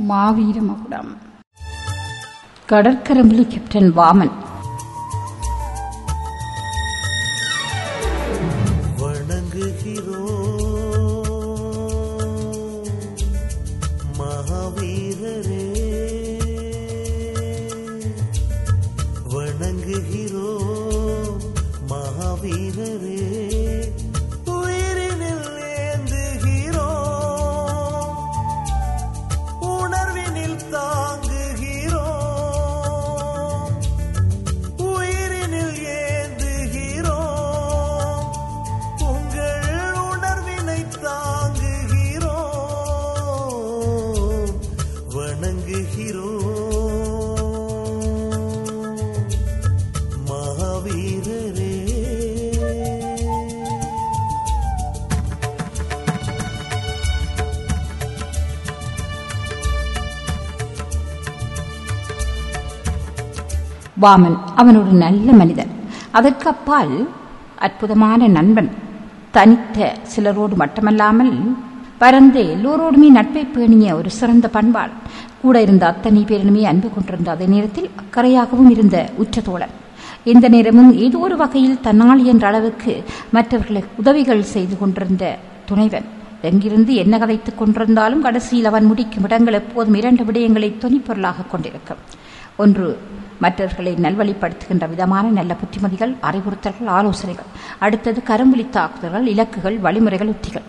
மாவீர மகுடம் கடற்கரம்புலி கேப்டன் வாமன் வணங்குகிறோம் மகாவீரரே வணங்குகிறோம் மகாவீரரே உயிரினில் ஏந்துகிறோம் உணர்வினில் தாங்குகிறோம் உயிரினில் ஏந்துகிறோம் உங்கள் உணர்வினை தாங்குகிறோம் வணங்குகிறோம் மகாவீரரே வாமன் அவன் ஒரு நல்ல மனிதன் அதற்கு அப்பால் அற்புதமான நண்பன் தனித்த சிலரோடு மட்டுமல்லாமல் பரந்த எல்லோரோடுமே நட்பை பேணிய ஒரு சிறந்த பண்பாள் கூட இருந்த அத்தனை பேரிலுமே அன்பு கொண்டிருந்த அதே நேரத்தில் அக்கறையாகவும் இருந்த உற்ற தோழன் எந்த நேரமும் ஏதோ ஒரு வகையில் தன்னால் என்ற அளவுக்கு மற்றவர்களுக்கு உதவிகள் செய்து கொண்டிருந்த துணைவன் எங்கிருந்து என்ன கதைத்துக் கொண்டிருந்தாலும் கடைசியில் அவன் முடிக்கும் இடங்கள் எப்போதும் இரண்டு விடயங்களை துணிப்பொருளாக கொண்டிருக்கும் ஒன்று மற்றவர்களை நல்வழிப்படுத்துகின்ற விதமான நல்ல புத்திமதிகள் அறிவுறுத்தல்கள் ஆலோசனைகள் அடுத்தது கரும்புலி தாக்குதல்கள் இலக்குகள் வழிமுறைகள் உத்திகள்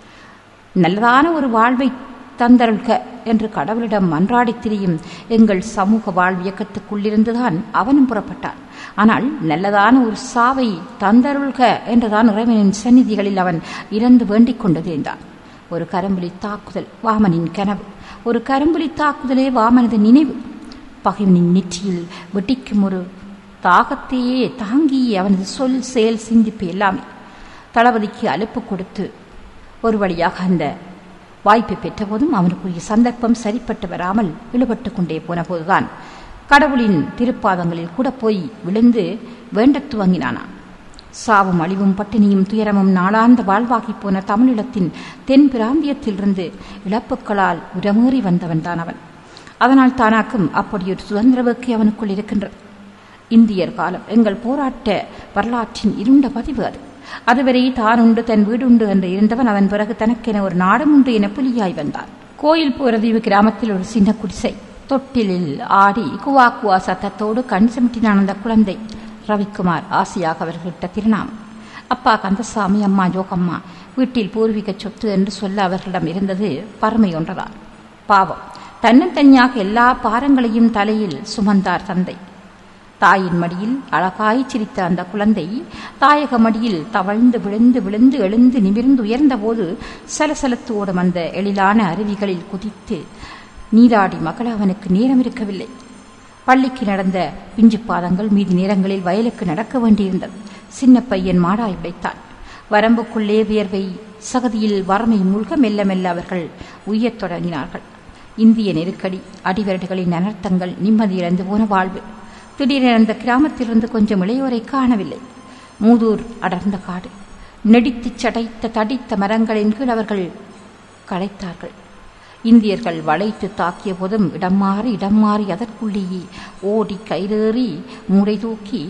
நல்லதான ஒரு வாழ்வை தந்தருள்க என்று கடவுளிடம் மன்றாடி திரியும் எங்கள் சமூக வாழ்வு இயக்கத்துக்குள்ளிருந்துதான் அவனும் புறப்பட்டான் ஆனால் நல்லதான ஒரு சாவை தந்தருள்க என்றுதான் இறைவனின் சந்நிதிகளில் அவன் இறந்து வேண்டிக் கொண்டு தெரிந்தான் ஒரு கரும்புலி தாக்குதல் வாமனின் கனவு ஒரு கரும்புலி தாக்குதலே வாமனது நினைவு பகைவனின் நெற்றியில் வெட்டிக்கும் ஒரு தாகத்தையே தாங்கி அவனது சொல் செயல் சிந்திப்பு எல்லாமே தளபதிக்கு அலுப்பு கொடுத்து ஒரு வழியாக அந்த வாய்ப்பை பெற்றபோதும் அவனுக்குரிய சந்தர்ப்பம் சரிப்பட்டு வராமல் இழுபட்டு கொண்டே போன போதுதான் கடவுளின் திருப்பாதங்களில் கூட போய் விழுந்து வேண்டத் துவங்கினானாம் சாவும் அழிவும் பட்டினியும் துயரமும் நாளாந்த வாழ்வாகி போன தமிழீழத்தின் தென் பிராந்தியத்திலிருந்து இழப்புக்களால் உரமேறி வந்தவன் தான் அவன் அதனால் தானாக்கும் அப்படி ஒரு சுதந்திர வேட்கை அவனுக்குள் இருக்கின்றது இந்தியர் காலம் எங்கள் போராட்ட வரலாற்றின் இருண்ட பதிவு அது அதுவரை தான் உண்டு தன் வீடு உண்டு என்று இருந்தவன் அதன் பிறகு தனக்கென ஒரு நாடும் உண்டு என புலியாய் வந்தான் கோயில் போரதீவு கிராமத்தில் ஒரு சின்ன குடிசை தொட்டிலில் ஆடி குவா குவா சத்தத்தோடு கண் சிமிட்டினான் அந்த குழந்தை ரவிக்குமார் ஆசையாக அவர்களிட்ட திருநாமம் அப்பா கந்தசாமி அம்மா ஜோகம்மா வீட்டில் பூர்வீக சொத்து என்று சொல்ல அவர்களிடம் இருந்தது பரமை ஒன்றதான் பாவம் தன்னந்தனியாக எல்லா பாரங்களையும் தலையில் சுமந்தார் தந்தை தாயின் மடியில் அழகாய் சிரித்த அந்த குழந்தை தாயக மடியில் தவழ்ந்து விழுந்து விழுந்து எழுந்து நிமிர்ந்து உயர்ந்தபோது சலசலத்து ஓடும் அந்த எழிலான அருவிகளில் குதித்து நீராடி மகள அவனுக்கு நேரம் இருக்கவில்லை பள்ளிக்கு நடந்த பிஞ்சு பாதங்கள் மீதி நேரங்களில் வயலுக்கு நடக்க வேண்டியிருந்தது சின்ன பையன் மாடாய் உடைத்தான் வரம்புக்குள்ளே வியர்வை சகதியில் வறுமை மூழ்க மெல்ல மெல்ல அவர்கள் உய்யத் தொடங்கினார்கள் இந்திய நெருக்கடி அடிவரடுகளின் அனர்த்தங்கள் நிம்மதி இழந்து போன வாழ்வு திடீரென அந்த கிராமத்திலிருந்து கொஞ்சம் இளையோரை காணவில்லை மூதூர் அடர்ந்த காடு நெடித்துச் சடைத்த தடித்த மரங்களின் கீழ் அவர்கள் களைத்தார்கள் இந்தியர்கள் வளைத்து தாக்கிய போதும் இடம் மாறி இடம் மாறி அதற்குள்ளேயே ஓடி கைரேறி மூடை தூக்கி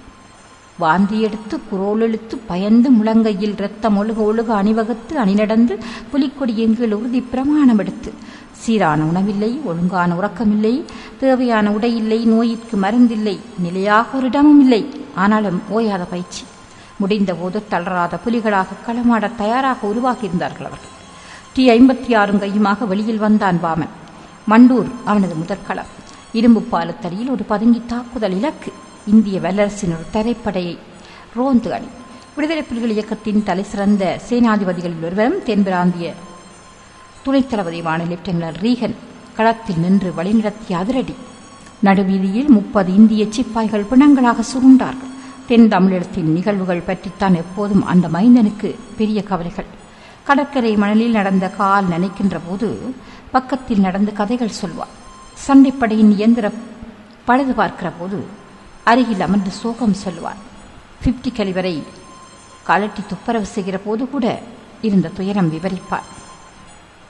வாந்தி எடுத்து குரோல் இழுத்து பயந்து முழங்கையில் இரத்தம் ஒழுக ஒழுக அணிவகுத்து அணிநடந்து புலிக்கொடி எங்கள் உறுதி பிரமாணம் எடுத்து சீரான உணவில்லை ஒழுங்கான உறக்கமில்லை தேவையான உடையில்லை நோயிற்கு மருந்தில்லை நிலையாக ஒரு இடமும் இல்லை ஆனாலும் ஓயாத பயிற்சி முடிந்தபோது தளராத புலிகளாக களமாட தயாராக உருவாகியிருந்தார்கள் அவர்கள் டி ஐம்பத்தி ஆறும் கையுமாக வெளியில் வந்தான் வாமன் மண்டூர் அவனது முதற்களம் இரும்பு பாலத்தடியில் ஒரு பதுங்கி தாக்குதல் இலக்கு இந்திய வல்லரசின் ஒரு தரைப்படையை ரோந்து அணி விடுதலை புலிகள் இயக்கத்தின் தலைசிறந்த சேனாதிபதிகளில் ஒருவரும் தென்பிராந்திய துணைத் தளபதியான லெப்டினல் ரீகன் களத்தில் நின்று வழிநடத்திய அதிரடி நடுவீதியில் முப்பது இந்திய சிப்பாய்கள் பிணங்களாக சுருண்டார்கள் தென் தமிழகத்தின் நிகழ்வுகள் பற்றித்தான் எப்போதும் அந்த மைந்தனுக்கு பெரிய கவலைகள் கடற்கரை மணலில் நடந்த கால் நினைக்கின்ற போது பக்கத்தில் நடந்து கதைகள் சொல்வார் சண்டைப்படையின் இயந்திர பழுது பார்க்கிற போது அருகில் அமர்ந்து சோகம் சொல்வார் பிப்டி கலிவரை கலட்டி துப்பரவு செய்கிற போது கூட இருந்த துயரம் விவரிப்பார்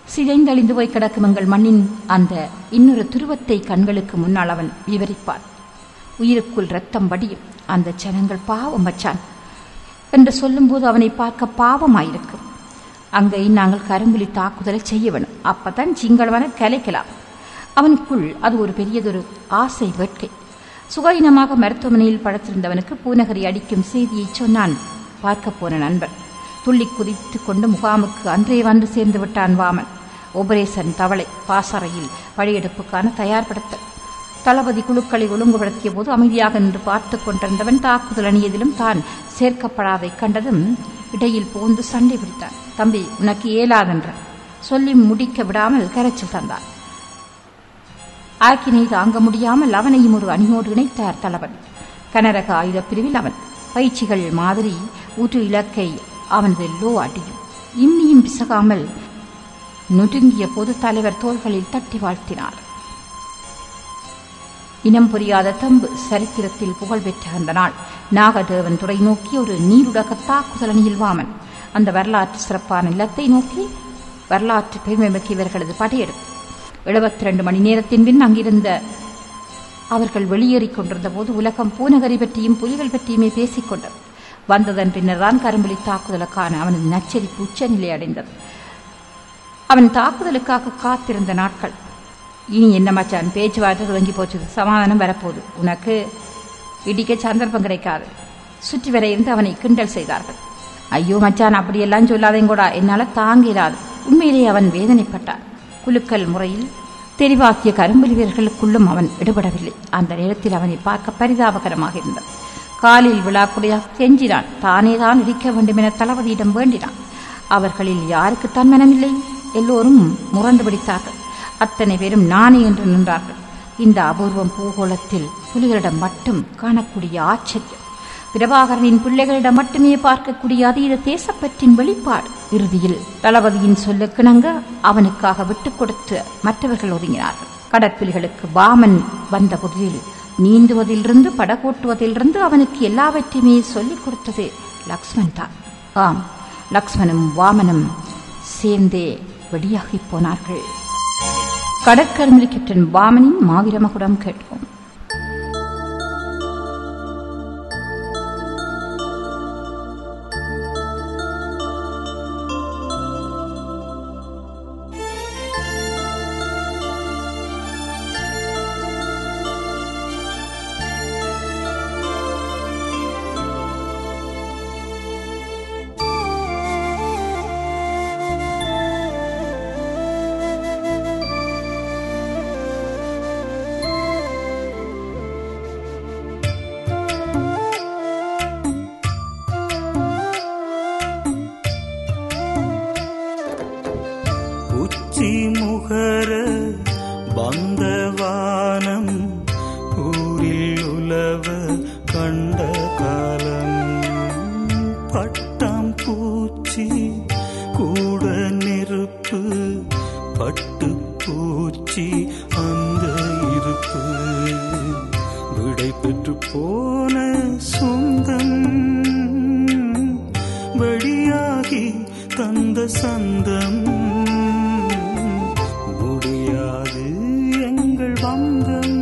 சிதைந்தழிந்து போய் கிடக்கும் எங்கள் மண்ணின் அந்த இன்னொரு துருவத்தை கண்களுக்கு முன்னால் அவன் விவரிப்பான் உயிருக்குள் ரத்தம் வடியும் அந்த ஜனங்கள் பாவம் மச்சான் என்று சொல்லும்போது அவனை பார்க்க பாவமாயிருக்கும் அங்கே நாங்கள் கரும்புலி தாக்குதலை செய்ய வேணும் அப்பதான் சிங்களவனை கலைக்கலாம் அவனுக்குள் அது ஒரு பெரியதொரு ஆசை வேட்கை சுகாயினமாக மருத்துவமனையில் படுத்திருந்தவனுக்கு பூநகரி அடிக்கும் செய்தியை சொன்னான் பார்க்க போன நண்பன் துள்ளி குதித்து கொண்டு முகாமுக்கு அன்றே வந்து சேர்ந்து விட்டான் வாமன் ஆபரேஷன் தவளை பாசறையில் படையெடுப்புக்கான தயார்படுத்தல் தளபதி குழுக்களை ஒழுங்குபடுத்திய போது அமைதியாக நின்று பார்த்து கொண்டிருந்தவன் தாக்குதல் அணியதிலும் தான் சேர்க்கப்படாதை கண்டதும் இடையில் புகுந்து சண்டை பிடித்தான் தம்பி உனக்கு இயலாதென்ற சொல்லி முடிக்க விடாமல் கரைச்சல் தந்தான் ஆக்கினை தாங்க முடியாமல் அவனையும் ஒரு அணியோடு இணைத்தார் தளபதி கனரக ஆயுதப் பிரிவில் அவன் பயிற்சிகள் மாதிரி ஊற்று இலக்கை அவனது லோ அடியும் இன்னியும் பிசகாமல் நொறுங்கிய பொது தலைவர் தோள்களில் தட்டி வாழ்த்தினார் இனம் புரியாத தம்பு சரித்திரத்தில் புகழ்பெற்ற அந்த நாள் நாகதேவன் துறை நோக்கி ஒரு நீருடக தாக்குதல் அணியில் வாமன் அந்த வரலாற்று சிறப்பான இல்லத்தை நோக்கி வரலாற்று பெருமைமிக்க இவர்களது படையெடுப்பு எழுபத்தி ரெண்டு மணி நேரத்தின் பின் அங்கிருந்த அவர்கள் வெளியேறிக் கொண்டிருந்த போது உலகம் பூநகரி பற்றியும் புலிகள் பற்றியுமே பேசிக் கொண்டது வந்ததன் பின்னர்தான் கரும்புலி தாக்குதலுக்கான அவனது நச்சரிப்பு உச்சநிலை அடைந்தது அவன் தாக்குதலுக்காக காத்திருந்த நாட்கள் இனி என்ன மச்சான் பேச்சுவார்த்தை துவங்கி போச்சு சமாதானம் வரப்போகுது உனக்கு இடிக்க சந்தர்ப்பம் கிடைக்காது சுற்றி வர இருந்து அவனை கிண்டல் செய்தார்கள் ஐயோ மச்சான் அப்படியெல்லாம் சொல்லாதேங்கூடா என்னால் தாங்க இயலாது உண்மையிலேயே அவன் வேதனைப்பட்டான் குலுக்கல் முறையில் தெரிவாக்கிய கரும்புலி வீரர்களுக்குள்ளும் அவன் ஈடுபடவில்லை அந்த நேரத்தில் அவனை பார்க்க பரிதாபகரமாக இருந்தது காலில் விழாக்குடையாக கெஞ்சினான் தானே தான் இடிக்க வேண்டும் என தளபதியிடம் வேண்டினான் அவர்களில் யாருக்குத்தான் மனமில்லை எல்லோரும் முரண்டு பிடித்தார்கள் அத்தனை பேரும் நானே என்று நின்றார்கள் இந்த அபூர்வம் பூகோளத்தில் புலிகளிடம் மட்டும் காணக்கூடிய ஆச்சரியம் பிரபாகரனின் பிள்ளைகளிடம் மட்டுமே பார்க்கக்கூடிய அதீத தேசப்பற்றின் வெளிப்பாடு இறுதியில் தளபதியின் சொல்லுக்கிணங்க அவனுக்காக விட்டுக் கொடுத்து மற்றவர்கள் ஒதுங்கினார்கள் கடற்புலிகளுக்கு வாமன் வந்த புதியில் நீந்துவதிலிருந்து படகோட்டுவதிலிருந்து அவனுக்கு எல்லாவற்றையுமே சொல்லிக் கொடுத்தது லக்ஷ்மன் தான் ஆம் லக்ஷ்மனும் வாமனும் சேர்ந்தே வெளியாகிப் போனார்கள் கடற்கருமிலி கேப்டன் வாமனின் மாவீரமகுடம் கேட்போம் உச்சி முகர பந்தவானம் ஊரில் உலவ கண்ட காலம் பட்டாம் பூச்சி கூட நெருப்பு பட்டு பூச்சி அந்த இருப்பு விடை பெற்று போன சொந்தம் வெளியாகி தந்த சந்தம் முடியாது எங்கள் வந்தம்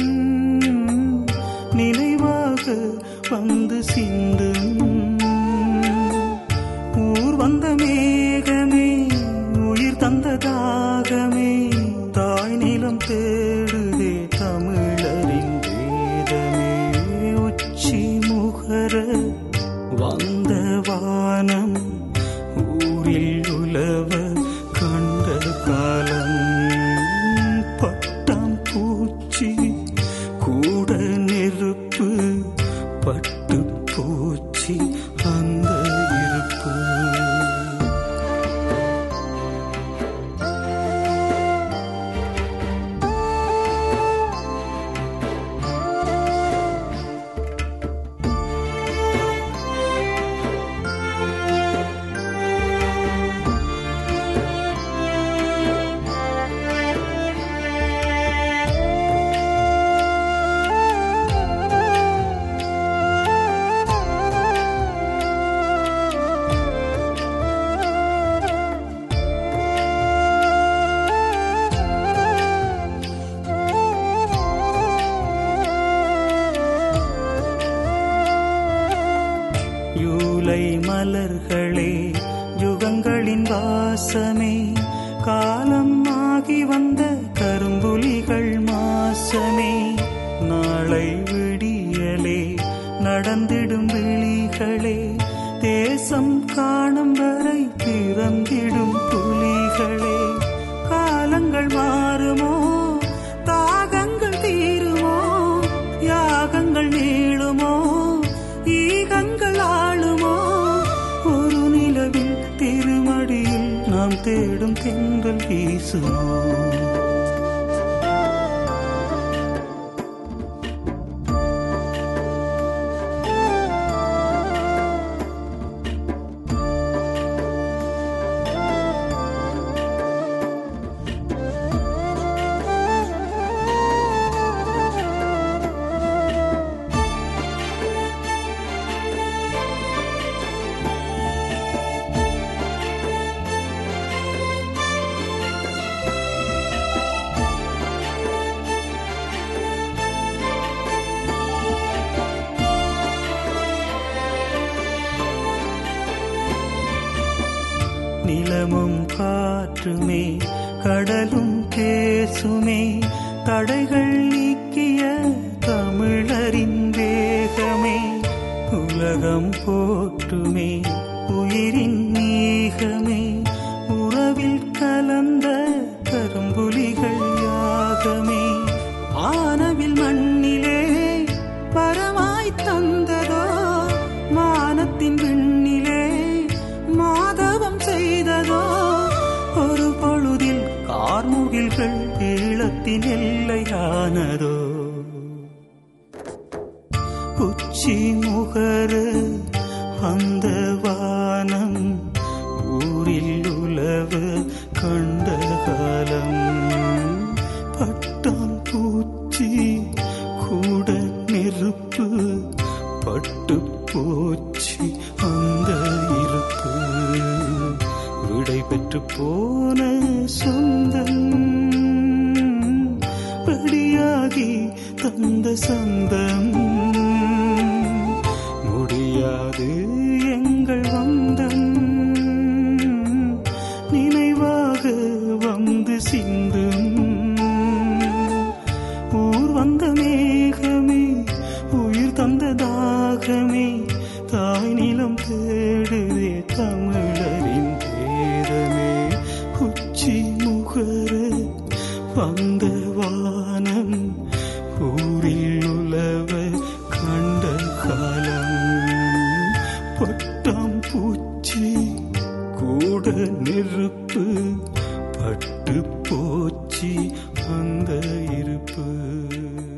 நினைவாக வந்து சிந்தும் ஊர் வந்த மேகமே உயிர் தந்த தாகமே தாய் நிலம் தேடுதே தமிழரின் வேதமே உச்சி முகர வந்த வானம் ஊரில் உலவ கண்ட காலம் பட்டாம் பூச்சி கூட நெருப்பு பட்டு பூச்சி அந்த இருப்பு மலர்களே யுகங்களின் வாசமே காலம் ஆகி வந்த கரும்புலிகள் மாசமே நாளை விடியலே நடந்திடும் விழிகளே தேசம் காணும் வரை பிறந்திடும் புலிகளே காலங்கள் மாறுமோ தாகங்கள் தீருமோ யாகங்கள் நீளுமோ ஈகங்கள் ஆளுமோ ஒரு நிலவில் திருமடியில் நாம் தேடும் தென்றல் வீசுமோ நிலமும் காற்றுமே கடலும் பேசுமே தடைகள் நீக்கிய தமிழரின் வேகமே உலகம் போற்றுமே உயிரின் நீகமே உறவில் கலந்த கரும்புலிகள் யாகமே ஆனவில் மண்ணிலே பரமாய் தந்ததோ மானத்தின் விண்ணிலே மாதவம் செய்ததோ ஒரு பொழுதில் கார்முகில்கள் ஈழத்தின் எல்லையானதோ உச்சி முகரு அந்த வானம் ஊரில் உலவு கண்ட காலம் பட்டாம் பூச்சி கூட நெருப்பு பட்டு போச்சு அந்த இருப்பு விடை பெற்று போன சொந்தம் படியாகி தந்த சந்தம் முடியாது எங்கள் வந்தம் நினைவாக வந்து சிந்தும் ஊர் வந்த மேகமே உயிர் தந்த தாகமே தாய் நிலம் தேடுதே தமிழரின் பேரமே உச்சி முகர வந்த வானம் ஊரில் உலவ கண்ட காலம் பட்டாம் பூச்சி கூட நெருப்பு பட்டு போச்சு அந்த இருப்பு